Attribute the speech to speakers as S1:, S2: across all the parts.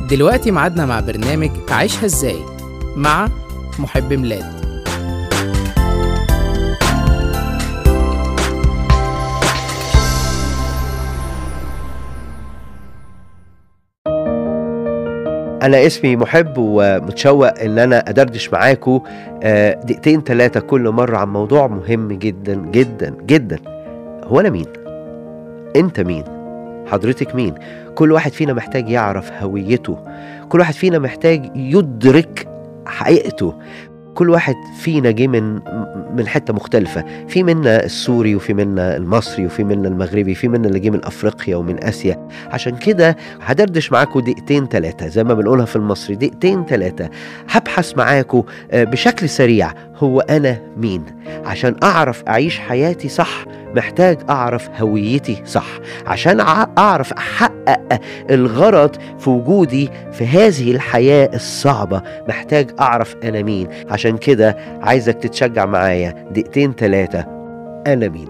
S1: دلوقتي ميعادنا مع برنامج عيشها ازاي مع محب ميلاد
S2: أنا اسمي محب ومتشوق إن أنا أدردش معاكم آه، دقيقتين ثلاثة كل مرة عن موضوع مهم جدا جدا جدا هو أنا مين؟ أنت مين؟ حضرتك مين؟ كل واحد فينا محتاج يعرف هويته كل واحد فينا محتاج يدرك حقيقته كل واحد فينا جه من من حته مختلفه في منا السوري وفي منا المصري وفي منا المغربي في منا اللي جه من افريقيا ومن اسيا عشان كده هدردش معاكم دقيقتين ثلاثه زي ما بنقولها في المصري دقيقتين ثلاثه هبحث معاكم آه، بشكل سريع هو انا مين عشان اعرف اعيش حياتي صح محتاج اعرف هويتي صح عشان أع- اعرف احقق الغرض في وجودي في هذه الحياه الصعبه محتاج اعرف انا مين عشان كده عايزك تتشجع معايا دقيقتين ثلاثه انا مين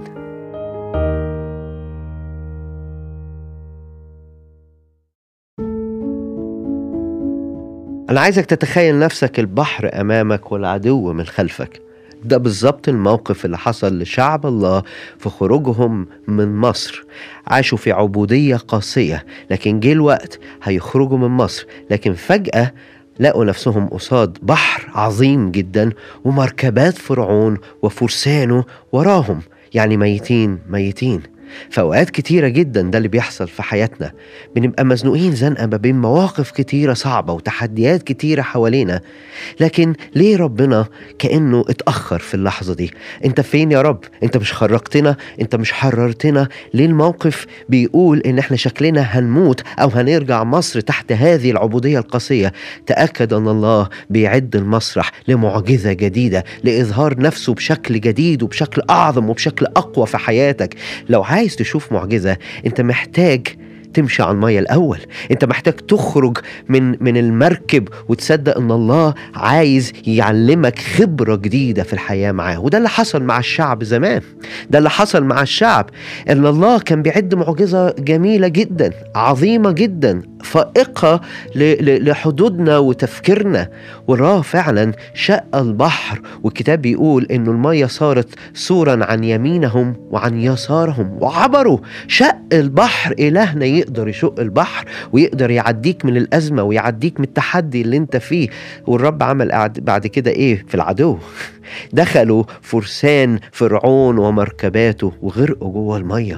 S2: أنا عايزك تتخيل نفسك البحر أمامك والعدو من خلفك ده بالظبط الموقف اللي حصل لشعب الله في خروجهم من مصر عاشوا في عبودية قاسية لكن جه الوقت هيخرجوا من مصر لكن فجأة لقوا نفسهم قصاد بحر عظيم جدا ومركبات فرعون وفرسانه وراهم يعني ميتين ميتين في اوقات كتيره جدا ده اللي بيحصل في حياتنا بنبقى مزنوقين زنقه ما بين مواقف كتيره صعبه وتحديات كتيره حوالينا لكن ليه ربنا كانه اتاخر في اللحظه دي انت فين يا رب انت مش خرجتنا انت مش حررتنا ليه الموقف بيقول ان احنا شكلنا هنموت او هنرجع مصر تحت هذه العبوديه القاسيه تاكد ان الله بيعد المسرح لمعجزه جديده لاظهار نفسه بشكل جديد وبشكل اعظم وبشكل اقوى في حياتك لو عايز تشوف معجزه انت محتاج تمشي على المية الأول أنت محتاج تخرج من من المركب وتصدق أن الله عايز يعلمك خبرة جديدة في الحياة معاه وده اللي حصل مع الشعب زمان ده اللي حصل مع الشعب أن الله كان بيعد معجزة جميلة جدا عظيمة جدا فائقة ل- ل- لحدودنا وتفكيرنا وراه فعلا شق البحر والكتاب بيقول انه المية صارت سورا عن يمينهم وعن يسارهم وعبروا شق البحر إلهنا يقدر يشق البحر ويقدر يعديك من الأزمة ويعديك من التحدي اللي انت فيه والرب عمل قعد- بعد كده ايه في العدو دخلوا فرسان فرعون ومركباته وغرقوا جوه الميه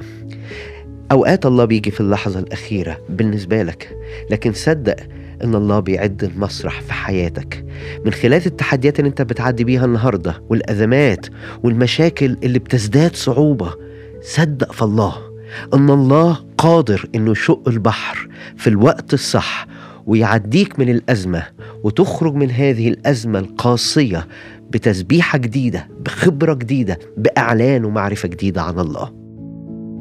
S2: اوقات الله بيجي في اللحظه الاخيره بالنسبه لك لكن صدق ان الله بيعد المسرح في حياتك من خلال التحديات اللي انت بتعدي بيها النهارده والازمات والمشاكل اللي بتزداد صعوبه صدق في الله ان الله قادر انه يشق البحر في الوقت الصح ويعديك من الازمه وتخرج من هذه الازمه القاسيه بتسبيحه جديده بخبره جديده باعلان ومعرفه جديده عن الله